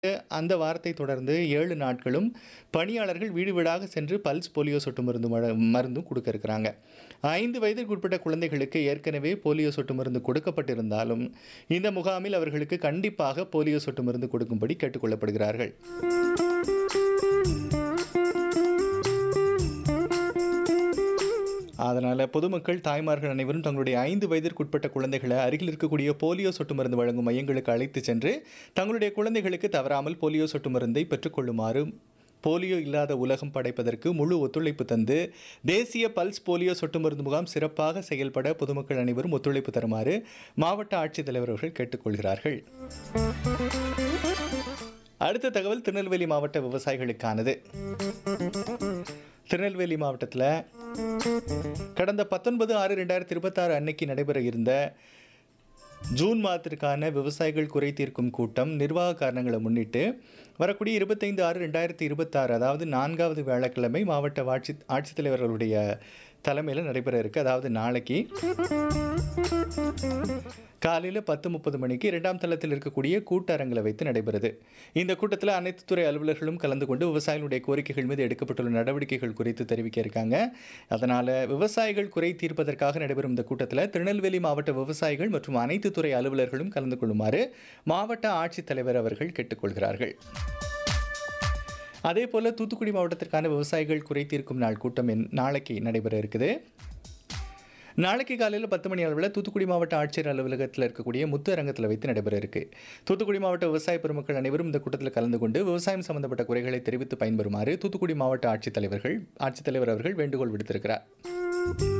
அந்த வாரத்தை தொடர்ந்து 7 நாட்களும் பணியாளர்கள் வீடு வீடாக சென்று பல்ஸ் போலியோ சொட்டு மருந்து மழ மருந்தும் குடுக்க இருக்கிறாங்க. 5 வயதிற்குட்பட்ட குழந்தைகளுக்கு ஏற்கனவே போலியோ சொட்டு மருந்து கொடுக்கப்பட்டிருந்தாலும், இந்த முகாமில் அவர்களுக்கு கண்டிப்பாக போலியோ சொட்டு மருந்து கொடுக்கும்படி கேட்டுக் கொள்ளப்படுகிறார்கள். அதனால பொதுமக்கள், தாய்மார்கள் அனைவரும் தங்களுடைய 5 வயதிற்குட்பட்ட குழந்தைகள அருகில் இருக்கக்கூடிய போலியோ சொட்டு மருந்து வழங்கும் மையங்களுக்கு அழைத்துச் சென்று, தங்களுடைய குழந்தைகளுக்கு தவறாமல் போலியோ சொட்டு மருந்தை பெற்றுக் கொள்ளுமாறு போலியோ இல்லாத உலகம் படைப்பதற்கு முழு ஒத்துழைப்பு தந்து, தேசிய பல்ஸ் போலியோ சொட்டு மருந்து முகாம் சிறப்பாக செயல்பட பொதுமக்கள் அனைவரும் ஒத்துழைப்பு தருமாறு மாவட்ட ஆட்சித்தலைவர் அவர்கள் கேட்டுக் கொள்கிறார்கள். அடுத்த தகவல் திருநெல்வேலி மாவட்ட விவசாயிகளுக்கானது. திருநெல்வேலி மாவட்டத்தில கடந்த 19/6/2026 அன்னைக்கு நடைபெற இருந்த ஜூன் மாதத்திற்கான விவசாயிகள் குறை தீர்க்கும் கூட்டம் நிர்வாக காரணங்கள முன்னிட்டு, வரக்கூடிய 25/6/2026 அதாவது 4வது வியாழக்கிழமை மாவட்ட வாட்சி ஆட்சித்தலைவர் அவர்களுடைய தலைமையில நடைபெற இருக்கு. அதாவது நாளைக்கு காலையில 10:30 மணிக்கு 2ஆம் தளத்தில் இருக்கக்கூடிய கூட்டரங்கில வைத்து நடைபெறுது. இந்த கூட்டத்தில அனைத்து துறை அலுவலர்களும் கலந்து கொண்டு விவசாயிகளுடைய கோரிக்கைகள் மீது எடுக்கப்பட்டுள்ள நடவடிக்கைகள் குறித்து தெரிவிக்க இருக்காங்க. அதனால விவசாயிகள் குறை தீர்ப்பதற்காக நடைபெறும் இந்த கூட்டத்தில திருநெல்வேலி மாவட்ட விவசாயிகள் மற்றும் அனைத்து துறை அலுவலர்களும் கலந்து கொள்ளுமாறு மாவட்ட ஆட்சித்தலைவர் அவர்கள் கேட்டுக் கொள்கிறார்கள். அதேபோல தூத்துக்குடி மாவட்டத்திற்கான விவசாயிகள் குறை தீர்க்கும் நாள் கூட்டம் என் நாளைக்கு நடைபெற இருக்குது. நாளைக்கு காலையில 10 மணி அளவுல தூத்துக்குடி மாவட்ட ஆட்சியர் அலுவலகத்தில இருக்கக்கூடிய முத்து அரங்கத்தில வைத்து நடைபெற இருக்கு. தூத்துக்குடி மாவட்ட விவசாய பெருமக்கள் அனைவரும் இந்த கூட்டத்தில கலந்து கொண்டு விவசாயம் சம்பந்தப்பட்ட குறைகளை தெரிவித்து பயன்பெறுமாறு தூத்துக்குடி மாவட்ட ஆட்சித்தலைவர்கள் ஆட்சித்தலைவர் அவர்கள் வேண்டுகோள் விடுத்திருக்கிறார்.